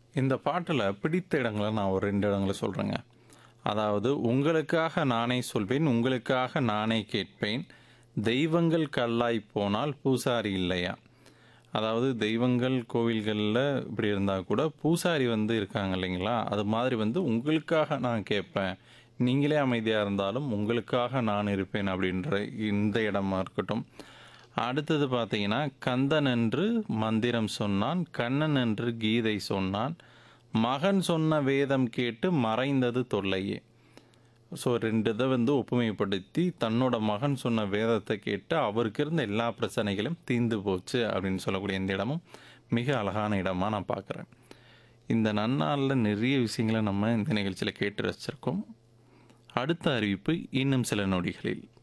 இந்த பாட்டில் பிடித்த இடங்களை நான் ஒரு ரெண்டு இடங்களை சொல்கிறேங்க அதாவது உங்களுக்காக நானே சொல்வேன் உங்களுக்காக நானே கேட்பேன் தெய்வங்கள் கல்லாய் போனால் பூசாரி இல்லையா அதாவது தெய்வங்கள் கோவில்களில் இப்படி இருந்தால் கூட பூசாரி வந்து இருக்காங்க இல்லைங்களா அது மாதிரி வந்து உங்களுக்காக நான் கேட்பேன் நீங்களே அமைதியாக இருந்தாலும் உங்களுக்காக நான் இருப்பேன் அப்படின்ற இந்த இடமா இருக்கட்டும் அடுத்தது பார்த்தீங்கன்னா கந்தன் என்று மந்திரம் சொன்னான் கண்ணன் என்று கீதை சொன்னான் மகன் சொன்ன வேதம் கேட்டு மறைந்தது தொல்லையே ஸோ ரெண்டு இதை வந்து ஒப்புமைப்படுத்தி தன்னோட மகன் சொன்ன வேதத்தை கேட்டு அவருக்கு இருந்த எல்லா பிரச்சனைகளும் தீர்ந்து போச்சு அப்படின்னு சொல்லக்கூடிய இந்த இடமும் மிக அழகான இடமா நான் பார்க்குறேன் இந்த நன்னாளில் நிறைய விஷயங்களை நம்ம இந்த நிகழ்ச்சியில் கேட்டு ரசிச்சிருக்கோம் அடுத்த அறிவிப்பு இன்னும் சில நொடிகளில்